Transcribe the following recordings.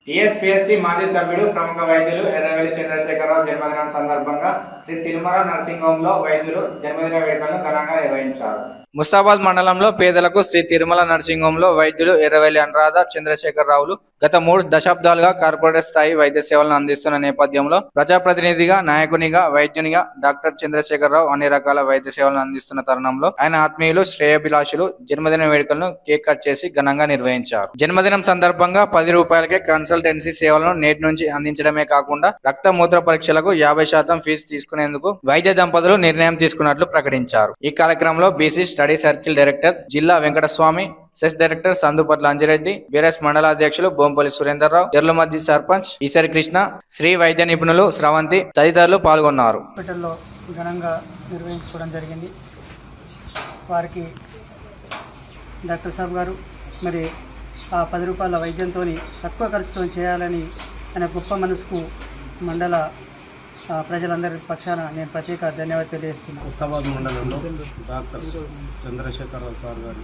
TSPSC మాజీ సభ్యుడు ప్రముఖ వైద్యులు ఎర్రవెల్లి చంద్రశేఖరరావు జన్మదినం సందర్భంగా శ్రీ తిరుమల నర్సింగ్ హోంలో వైద్యులు జన్మదిన వేడుకలను ఘనంగా నిర్వహించారు ముస్తాబాద్ మండలంలో పేదలకు శ్రీ తిరుమల నర్సింగ్ హోంలో వైద్యులు ఎర్రవెల్లి అనురాధ చంద్రశేఖరరావులు గత మూడు దశాబ్దాలుగా కార్పొరేట్ స్థాయి వైద్య సేవలను అందిస్తున్న నేపథ్యంలో ప్రజాప్రతినిధిగా నాయకునిగా వైద్యునిగా డాక్టర్ చంద్రశేఖరరావు అన్ని రకాల వైద్య సేవలను అందిస్తున్న తరుణంలో ఆయన ఆత్మీయులు శ్రేయభిలాషులు జన్మదిన వేడుకలను కేక్ కట్ చేసి ఘనంగా నిర్వహించారు జన్మదినం సందర్భంగా పది రూపాయలకే కన్సల్టెన్సీ సేవలను నేటి నుంచి అందించడమే కాకుండా రక్త మూత్ర పరీక్షలకు యాభై శాతం ఫీజు తీసుకునేందుకు వైద్య దంపతులు నిర్ణయం తీసుకున్నట్లు ప్రకటించారు ఈ కార్యక్రమంలో బీసీ స్టడీ సర్కిల్ డైరెక్టర్ జిల్లా Venkataswamy cess director Sandupatla Anjireddy BRS మండల అధ్యక్షులు బొంపల్లి సురేందర్రావు జర్లమద్ది సర్పంచ్ ఈసరి కృష్ణ శ్రీ వైద్య నిపుణులు స్రవంతి తదితరులు పాల్గొన్నారు హాస్పిటల్లో ఘనంగా నిర్వహించుకోవడం జరిగింది వారికి డాక్టర్ సాబ్ గారు మరి ఆ పది రూపాయల వైద్యంతో తక్కువ ఖర్చుతో చేయాలని అనే గొప్ప మనసుకు మండల ఆ, ప్రజలందరి పక్షాన నేను ప్రత్యేక ధన్యవాదాలు తెలియజేస్తున్నాను ముస్తాబాద్ మండలంలో డాక్టర్ చంద్రశేఖరరావు సార్ గారి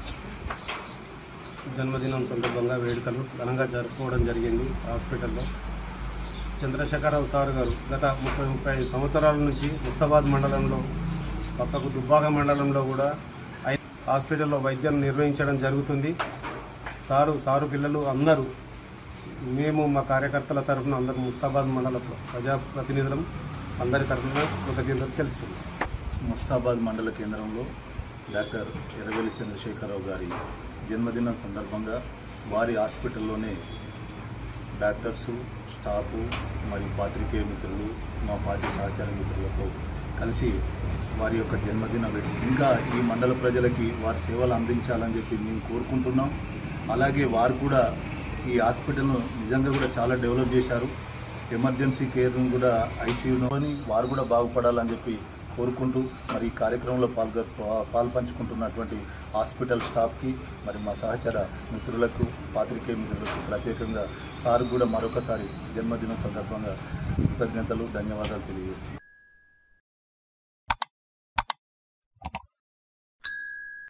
జన్మదినం సందర్భంగా వేడుకలు ఘనంగా జరుపుకోవడం జరిగింది హాస్పిటల్లో చంద్రశేఖరరావు సార్ గారు గత ముప్పై ముప్పై ఐదు సంవత్సరాల నుంచి ముస్తాబాద్ మండలంలో పక్కకు దుబ్బాక మండలంలో కూడా ఐ- హాస్పిటల్లో వైద్యం నిర్వహించడం జరుగుతుంది సారు సారు పిల్లలు అందరూ మేము మా కార్యకర్తల తరఫున అందరు ముస్తాబాద్ మండల ప్రజాప్రతినిధులం అందరి తరఫున కృతజ్ఞతలు తెలుసుకుంటాం ముస్తాబాద్ మండల కేంద్రంలో డాక్టర్ ఎర్రవెల్లి చంద్రశేఖరరావు గారి జన్మదినం సందర్భంగా వారి హాస్పిటల్లోనే డాక్టర్సు స్టాఫు మరియు పాత్రికేయ మిత్రులు మా పార్టీ సహచార మిత్రులతో కలిసి వారి యొక్క జన్మదిన వేడుక ఇంకా ఈ మండల ప్రజలకి వారి సేవలు అందించాలని చెప్పి మేము కోరుకుంటున్నాం అలాగే వారు కూడా ఈ హాస్పిటల్ను నిజంగా కూడా చాలా డెవలప్ చేశారు ఎమర్జెన్సీ కేర్ను కూడా ఐసీయూని వారు కూడా బాగుపడాలని చెప్పి కోరుకుంటూ మరి ఈ కార్యక్రమంలో పాల్గొ పాల్పంచుకుంటున్నటువంటి హాస్పిటల్ స్టాఫ్కి మరి మా సహచర మిత్రులకు పాత్రికేయ మిత్రులకు ప్రత్యేకంగా సార్ కూడా మరొకసారి జన్మదినం సందర్భంగా కృతజ్ఞతలు ధన్యవాదాలు తెలియజేస్తున్నాను